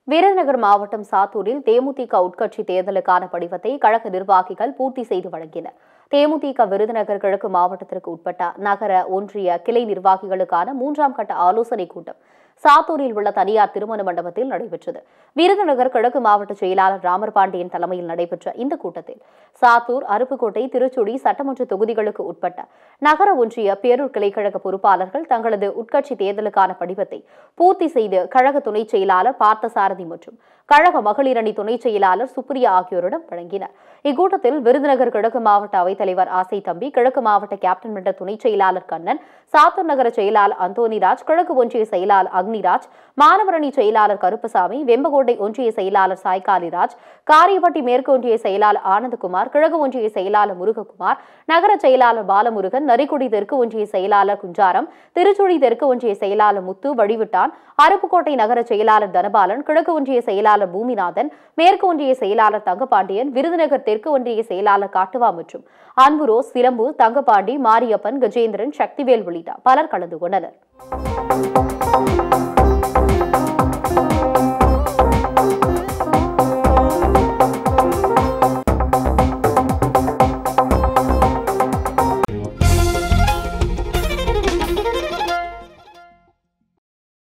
விருதுநகர் மாவட்டம் சாத்தூரில் தேமுதிக உட்கட்சி தேர்தலுக்கான படிவத்தை கழக நிர்வாகிகள் பூர்த்தி செய்து வழங்கினர் தேமுதிக விருதுநகர் கிழக்கு மாவட்டத்திற்கு உட்பட்ட நகர ஒன்றிய கிளை நிர்வாகிகளுக்கான மூன்றாம் கட்ட ஆலோசனைக் கூட்டம் சாத்தூரில் உள்ள தனியார் திருமண மண்டபத்தில் நடைபெற்றது விருதுநகர் கிழக்கு மாவட்ட செயலாளர் ராமர் பாண்டியன் தலைமையில் நடைபெற்ற இந்த கூட்டத்தில் சாத்தூர் அருப்புக்கோட்டை திருச்சுழி சட்டமன்ற தொகுதிகளுக்கு உட்பட்ட நகர ஒன்றிய பேரூர் கிளைக்கழக பொறுப்பாளர்கள் தங்களது உட்கட்சி தேர்தலுக்கான படிவத்தை பூர்த்தி செய்து கழக துணைச் செயலாளர் பார்த்தசாரதி மற்றும் கழக மகளிர் அணி துணைச் செயலாளர் சுப்ரியா ஆகியோரிடம் வழங்கினர் இக்கூட்டத்தில் விருதுநகர் கிழக்கு மாவட்ட அவைத்தலைவர் ஆசை தம்பி கிழக்கு மாவட்ட கேப்டன் மன்ற துணைச் செயலாளர் கண்ணன் சாத்தூர் நகர செயலாளர் அந்தோனிராஜ் கிழக்கு ஒன்றிய செயலாளர் அக்னிராஜ் மாணவர் அணி செயலாளர் கருப்பசாமி வெம்பகோட்டை ஒன்றிய செயலாளர் சாய்காலிராஜ் காரியப்பட்டி மேற்கு ஒன்றிய செயலாளர் ஆனந்தகுமார் கிழக்கு ஒன்றிய செயலாளர் முருககுமார் நகர செயலாளர் பாலமுருகன் நரிக்குடி தெற்கு ஒன்றிய செயலாளர் குஞ்சாரம் திருச்சுழி தெற்கு ஒன்றிய செயலாளர் முத்து வடிவிட்டான் அருப்புக்கோட்டை நகர செயலாளர் தனபாலன் கிழக்கு ஒன்றிய செயலாளர் பூமிநாதன் மேற்கு ஒன்றிய செயலாளர் தங்கபாண்டியன் விருதுநகர் தெற்கு ஒன்றிய செயலாளர் காட்டுவா மற்றும் அன்புரோஸ் சிலம்பு தங்கபாண்டி மாரியப்பன் கஜேந்திரன் சக்திவேல் உள்ளிட்ட பலர் கலந்து கொண்டனர்